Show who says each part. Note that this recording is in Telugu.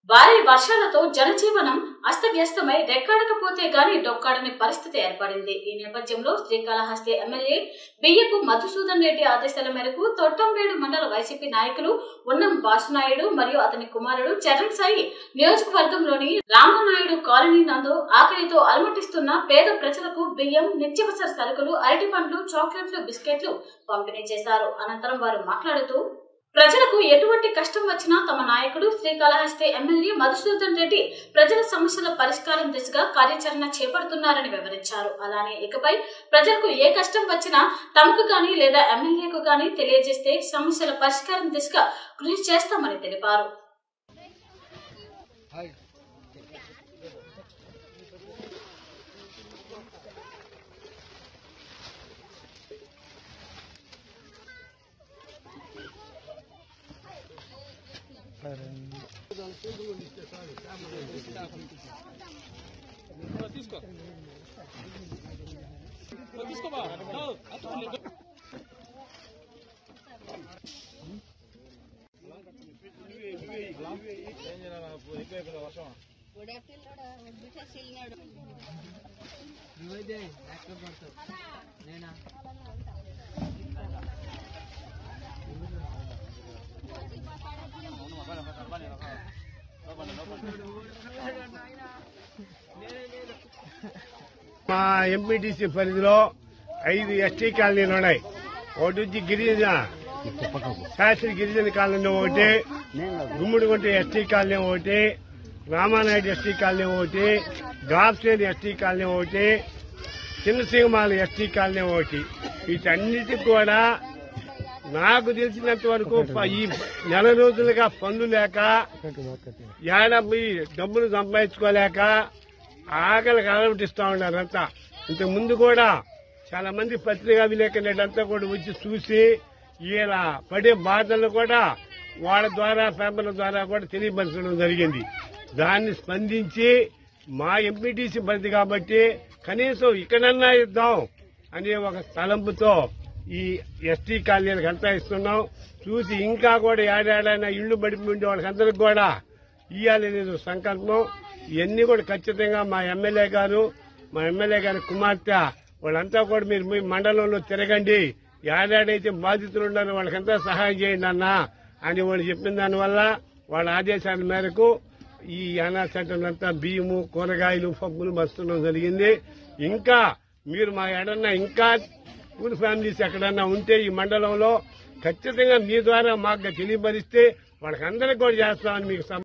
Speaker 1: భారీ వర్షాలతో జనజీవనం అస్తవ్యస్తమై రెక్కాడకపోతే గాని డొక్కాడని పరిస్థితి ఏర్పడింది ఈ నేపథ్యంలో శ్రీకాళహస్తి ఎమ్మెల్యే బియ్యపు మధుసూదన్ రెడ్డి ఆదేశాల మేరకు తొట్టంబేడు మండల వైసీపీ నాయకులు ఉన్నం బాసునాయుడు మరియు అతని కుమారుడు చరణ్ సాయి నియోజకవర్గంలోని రామనాయుడు కాలనీ నందు ఆకలితో అలమటిస్తున్న పేద ప్రజలకు బియ్యం నిత్యావసర సరుకులు అరటి పండ్లు చాక్లెట్లు బిస్కెట్లు పంపిణీ చేశారు అనంతరం వారు మాట్లాడుతూ ప్రజలకు ఎటువంటి కష్టం వచ్చినా తమ నాయకుడు శ్రీకాళహస్తి ఎమ్మెల్యే మధుసూదన్ రెడ్డి ప్రజల సమస్యల పరిష్కారం దిశగా కార్యాచరణ చేపడుతున్నారని వివరించారు అలానే ఇకపై ప్రజలకు ఏ కష్టం వచ్చినా తమకు గాని లేదా ఎమ్మెల్యేకు గాని తెలియజేస్తే సమస్యల పరిష్కారం దిశగా కృషి చేస్తామని తెలిపారు
Speaker 2: నువ్వైతే ఎక్కడ పడతావు నేనా
Speaker 3: మా ఎంపీటీసీ పరిధిలో ఐదు ఎస్టీ కాలనీలు ఉన్నాయి ఒకటి వచ్చి గిరిజన శాస్త్రి గిరిజన కాలనీ ఒకటి గుమ్మిడిగుంట ఎస్టీ కాలనీ ఒకటి రామానాయుడు ఎస్టీ కాలనీ ఒకటి గాప్సేని ఎస్టీ కాలనీ ఒకటి చిన్నసింగమాల ఎస్టీ కాలనీ ఒకటి వీటన్నిటికి కూడా నాకు తెలిసినంత వరకు ప- ఈ నెల రోజులుగా పనులు లేక ఏడాది డబ్బులు సంపాదించుకోలేక ఆకలికి అలవటిస్తా ఉన్నారంతా ఇంతకు ముందు కూడా చాలా మంది పత్రికా విలేకరులంతా కూడా వచ్చి చూసి ఈయన పడే బాధలను కూడా వాళ్ళ ద్వారా పేపర్ల ద్వారా కూడా తెలియపరచడం జరిగింది దాన్ని స్పందించి మా ఎంపీటీసీ పరిధి కాబట్టి కనీసం ఇక్కడన్నా ఇద్దాం అనే ఒక తలంపుతో ఈ ఎస్టీ కాలనీలకు అంతా ఇస్తున్నాం చూసి ఇంకా కూడా ఏడాడైనా ఇళ్లు పడిపి ఉండే వాళ్ళకందరికి కూడా ఇవ్వాలనేది ఒక సంకల్పం ఇవన్నీ కూడా ఖచ్చితంగా మా ఎమ్మెల్యే గారు మా ఎమ్మెల్యే గారి కుమార్తె వాళ్ళంతా కూడా మీరు మీ మండలంలో తిరగండి ఏడాడైతే బాధితులు ఉన్నారో వాళ్ళకంతా సహాయం చేయండి అన్న అని వాళ్ళు చెప్పిన దానివల్ల వాళ్ళ ఆదేశాల మేరకు ఈ అనా సెంటర్ అంతా బియ్యము కూరగాయలు పప్పులు మస్తడం జరిగింది ఇంకా మీరు మా ఎడన్నా ఇంకా పూర్ ఫ్యామిలీస్ ఎక్కడన్నా ఉంటే ఈ మండలంలో ఖచ్చితంగా మీ ద్వారా మాకు తెలియపరిస్తే వాళ్ళకందరికీ కూడా చేస్తామని మీకు సమ-